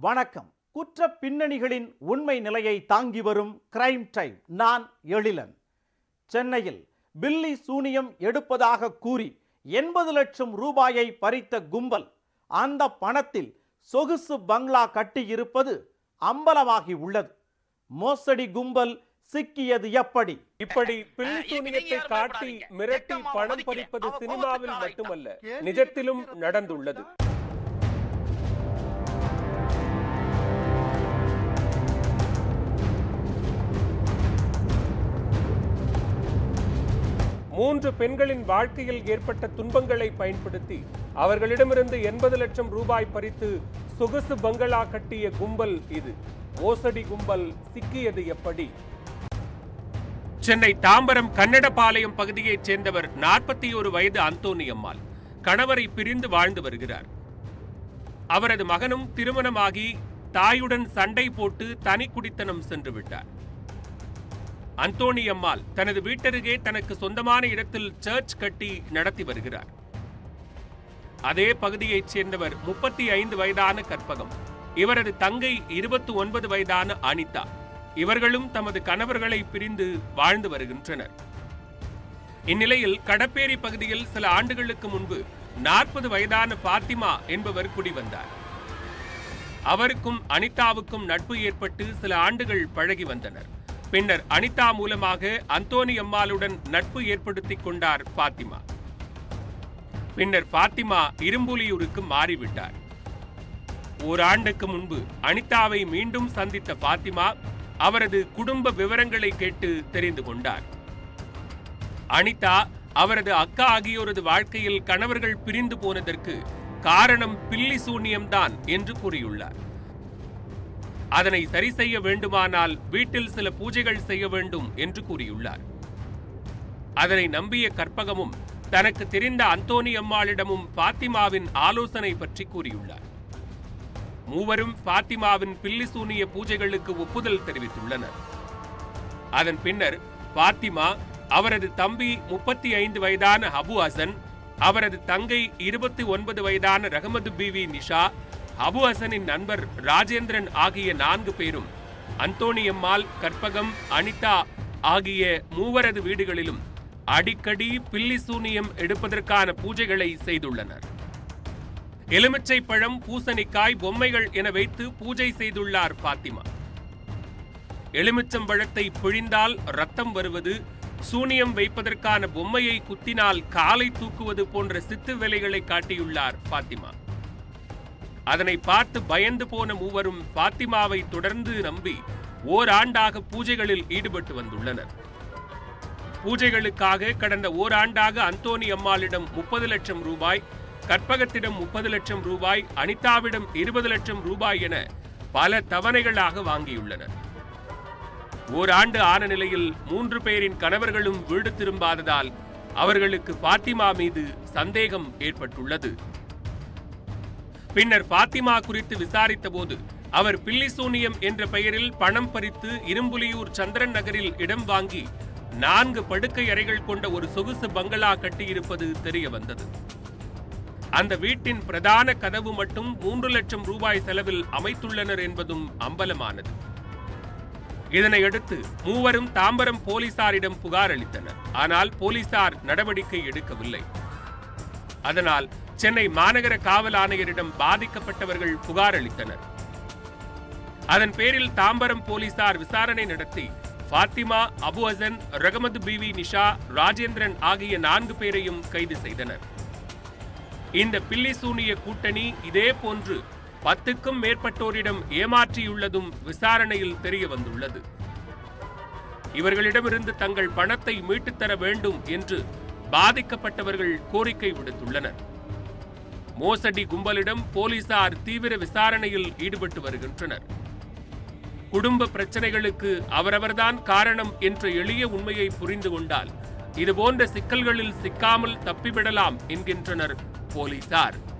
வணக்கம் குற்ற பின்னணிகளின் உண்மை நிலையை தாங்கி வரும் கிரைம் டைம் நான் எழிலன் சென்னையில் பில்லி சூனியம் எடுப்பதாக கூறி எண்பது லட்சம் ரூபாயை பறித்த கும்பல் அந்த பணத்தில் சொகுசு பங்களா கட்டியிருப்பது அம்பலமாகி உள்ளது மோசடி கும்பல் சிக்கியது எப்படி இப்படி பில்லி சூனியத்தை காட்டி மிரட்டி பணம் பறிப்பது சினிமாவில் மட்டுமல்ல நிஜத்திலும் நடந்துள்ளது மூன்று பெண்களின் வாழ்க்கையில் ஏற்பட்ட துன்பங்களை பயன்படுத்தி அவர்களிடமிருந்து எண்பது லட்சம் ரூபாய் பறித்து சொகுசு பங்களா கட்டிய கும்பல் இது மோசடி கும்பல் சிக்கியது எப்படி சென்னை தாம்பரம் கன்னடபாளையம் பகுதியைச் சேர்ந்தவர் நாற்பத்தி ஒரு வயது அந்தோனி அம்மாள் கணவரை பிரிந்து வாழ்ந்து வருகிறார் அவரது மகனும் திருமணமாகி தாயுடன் சண்டை போட்டு தனி குடித்தனம் சென்று விட்டார் அந்தோணி அம்மாள் தனது வீட்டருகே தனக்கு சொந்தமான இடத்தில் சர்ச் கட்டி நடத்தி வருகிறார் அதே பகுதியைச் சேர்ந்தவர் முப்பத்தி ஐந்து வயதான கற்பகம் இவரது தங்கை இருபத்தி ஒன்பது வயதான அனிதா இவர்களும் தமது கணவர்களை பிரிந்து வாழ்ந்து வருகின்றனர் இந்நிலையில் கடப்பேரி பகுதியில் சில ஆண்டுகளுக்கு முன்பு நாற்பது வயதான பாத்திமா என்பவர் குடிவந்தார் அவருக்கும் அனிதாவுக்கும் நட்பு ஏற்பட்டு சில ஆண்டுகள் பழகி வந்தனர் பின்னர் அனிதா மூலமாக அந்தோனி அம்மாளுடன் நட்பு ஏற்படுத்திக் கொண்டார் பாத்திமா பின்னர் பாத்திமா இரும்புலியூருக்கு மாறிவிட்டார் ஓராண்டுக்கு முன்பு அனிதாவை மீண்டும் சந்தித்த பாத்திமா அவரது குடும்ப விவரங்களை கேட்டு தெரிந்து கொண்டார் அனிதா அவரது அக்கா ஆகியோரது வாழ்க்கையில் கணவர்கள் பிரிந்து போனதற்கு காரணம் பில்லி சூனியம்தான் என்று கூறியுள்ளார் அதனை சரி செய்ய வேண்டுமானால் வீட்டில் சில பூஜைகள் செய்ய வேண்டும் என்று கூறியுள்ளார் அதனை நம்பிய கற்பகமும் தனக்கு தெரிந்த அந்தோனி அம்மாளிடமும் பாத்திமாவின் ஆலோசனை பற்றி கூறியுள்ளார் மூவரும் பாத்திமாவின் பில்லி சூனிய பூஜைகளுக்கு ஒப்புதல் தெரிவித்துள்ளனர் அதன் பின்னர் பாத்திமா அவரது தம்பி முப்பத்தி ஐந்து வயதான அபு ஹசன் அவரது தங்கை இருபத்தி ஒன்பது வயதான ரஹமது பிவி நிஷா அபு ஹசனின் நண்பர் ராஜேந்திரன் ஆகிய நான்கு பேரும் அந்தோணியம்மாள் கற்பகம் அனிதா ஆகிய மூவரது வீடுகளிலும் அடிக்கடி பில்லி சூனியம் எடுப்பதற்கான பூஜைகளை செய்துள்ளனர் எலுமிச்சை பழம் பூசணிக்காய் பொம்மைகள் என வைத்து பூஜை செய்துள்ளார் பாத்திமா எலுமிச்சம் பழத்தை பிழிந்தால் ரத்தம் வருவது சூனியம் வைப்பதற்கான பொம்மையை குத்தினால் காலை தூக்குவது போன்ற சித்து வேலைகளை காட்டியுள்ளார் பாத்திமா அதனை பார்த்து பயந்து போன மூவரும் பாத்திமாவை தொடர்ந்து நம்பி ஓராண்டாக பூஜைகளில் ஈடுபட்டு வந்துள்ளனர் பூஜைகளுக்காக கடந்த ஓராண்டாக அந்தோனி அம்மாளிடம் முப்பது லட்சம் ரூபாய் கற்பகத்திடம் முப்பது லட்சம் ரூபாய் அனிதாவிடம் இருபது லட்சம் ரூபாய் என பல தவணைகளாக வாங்கியுள்ளனர் ஓராண்டு ஆன நிலையில் மூன்று பேரின் கணவர்களும் வீடு திரும்பாததால் அவர்களுக்கு பாத்திமா மீது சந்தேகம் ஏற்பட்டுள்ளது பின்னர் பாத்திமா குறித்து விசாரித்த போது அவர் பில்லிசூனியம் என்ற பெயரில் பணம் பறித்து இரும்புலியூர் சந்திரன் நகரில் இடம் வாங்கி நான்கு படுக்கை அறைகள் கொண்ட ஒரு சொகுசு பங்களா கட்டியிருப்பது தெரிய வந்தது அந்த வீட்டின் பிரதான கதவு மட்டும் மூன்று லட்சம் ரூபாய் செலவில் அமைத்துள்ளனர் என்பதும் அம்பலமானது இதனையடுத்து மூவரும் தாம்பரம் போலீசாரிடம் புகார் அளித்தனர் ஆனால் போலீசார் நடவடிக்கை எடுக்கவில்லை அதனால் சென்னை மாநகர காவல் ஆணையரிடம் பாதிக்கப்பட்டவர்கள் புகார் அளித்தனர் அதன் பேரில் தாம்பரம் போலீசார் விசாரணை நடத்தி பாத்திமா அபு ஹசன் ரகமது பிவி நிஷா ராஜேந்திரன் ஆகிய நான்கு பேரையும் கைது செய்தனர் இந்த பில்லி சூனிய கூட்டணி இதே போன்று பத்துக்கும் மேற்பட்டோரிடம் ஏமாற்றியுள்ளதும் விசாரணையில் தெரிய வந்துள்ளது இவர்களிடமிருந்து தங்கள் பணத்தை மீட்டுத் தர வேண்டும் என்று பாதிக்கப்பட்டவர்கள் கோரிக்கை விடுத்துள்ளனர் மோசடி கும்பலிடம் போலீசார் தீவிர விசாரணையில் ஈடுபட்டு வருகின்றனர் குடும்ப பிரச்சனைகளுக்கு அவரவர்தான் காரணம் என்ற எளிய உண்மையை புரிந்து கொண்டால் இதுபோன்ற சிக்கல்களில் சிக்காமல் தப்பிவிடலாம் என்கின்றனர் போலீசார்